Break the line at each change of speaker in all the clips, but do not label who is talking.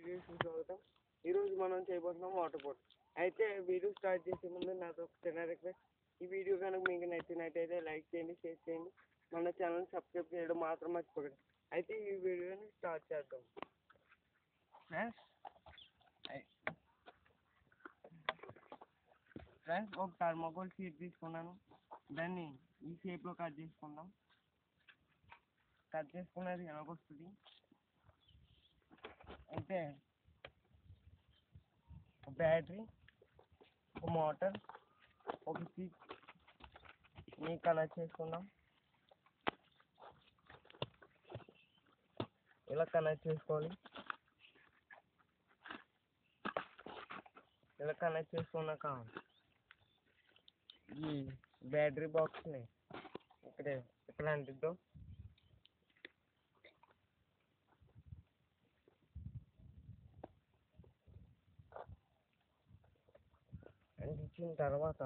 వీడియోస్కి స్వాగతం ఈరోజు మనం చేయబోతున్నాం వాటర్ బోట్ అయితే వీడియో స్టార్ట్ చేసే ముందు నాతో ఒక చిన్న రిక్వెస్ట్ ఈ వీడియో కనుక మీకు నచ్చినట్టయితే లైక్ చేయండి షేర్ చేయండి మన ఛానల్ సబ్స్క్రైబ్ చేయడం మాత్రం మర్చిపోకండి అయితే ఈ వీడియోని స్టార్ట్ చేద్దాం ఫ్రెండ్స్ ఫ్రెండ్స్ ఒక థర్మోకోల్ షీట్ తీసుకున్నాను దాన్ని ఈ షేప్లో కట్ చేసుకుందాం కట్ చేసుకున్నది ఎలాగొస్తుంది అయితే ఒక బ్యాటరీ ఒక మోటార్ ఒక స్విచ్ ని కనెక్ట్ చేసుకుందాం ఇలా కనెక్ట్ చేసుకోవాలి ఇలా కనెక్ట్ చేసుకున్నాక ఈ బ్యాటరీ బాక్స్ని ఇక్కడ ఇక్కడ అంటిద్దాం అంటించిన తర్వాత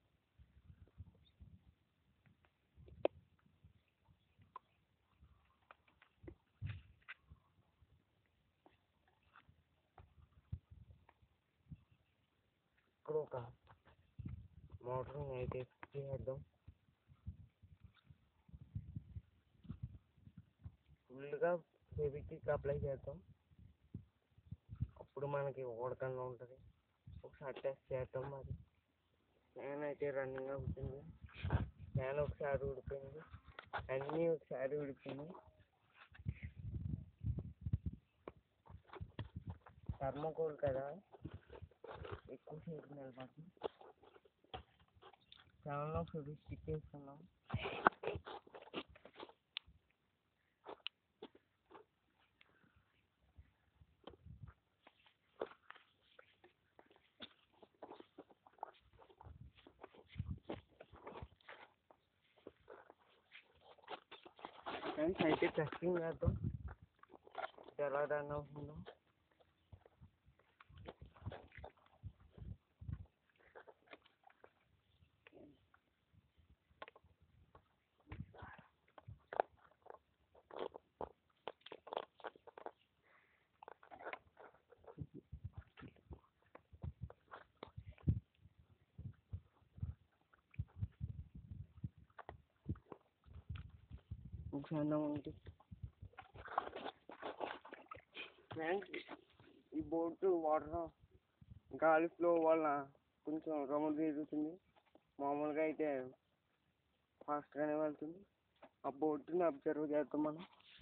ఇక్కడ ఒక మోటార్ని అయితే చేద్దాం ఫుల్గా ఫెవిక్విక్ అప్లై చేద్దాం అప్పుడు మనకి ఉడకంగా ఉంటుంది ఒకసారి టెస్ట్ చేద్దాం మరి ఫ్యాన్ అయితే రన్నింగ్ అవుతుంది ఫ్యాన్ ఒకసారి ఉడిపోయింది అన్నీ ఒకసారి ఉడిపోయినాయి థర్మోకోల్ కదా ఎక్కువ సేపు నిలబడి ఫ్యాన్లో ఫెవి స్టిక్ వేసుకున్నాం ఫ్రెండ్స్ అయితే టెస్టింగ్ చేద్దాం ఇది ఎలా రన్ అవుతుందో ఒకసారి ఉంటే ఫ్రెండ్స్ ఈ బోటు వాటర్ గాలి ఫ్లో వల్ల కొంచెం రౌండ్ తిరుగుతుంది మామూలుగా అయితే ఫాస్ట్గానే వెళ్తుంది ఆ బోటుని అబ్జర్వ్ చేద్దాం మనం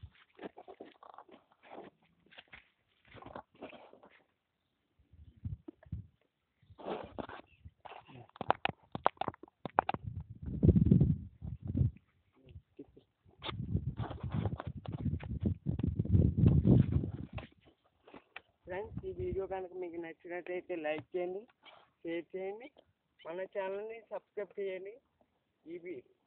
ఫ్రెండ్స్ ఈ వీడియో కనుక మీకు నచ్చినట్టయితే లైక్ చేయండి షేర్ చేయండి మన ఛానల్ని సబ్స్క్రైబ్ చేయండి ఈ వీ-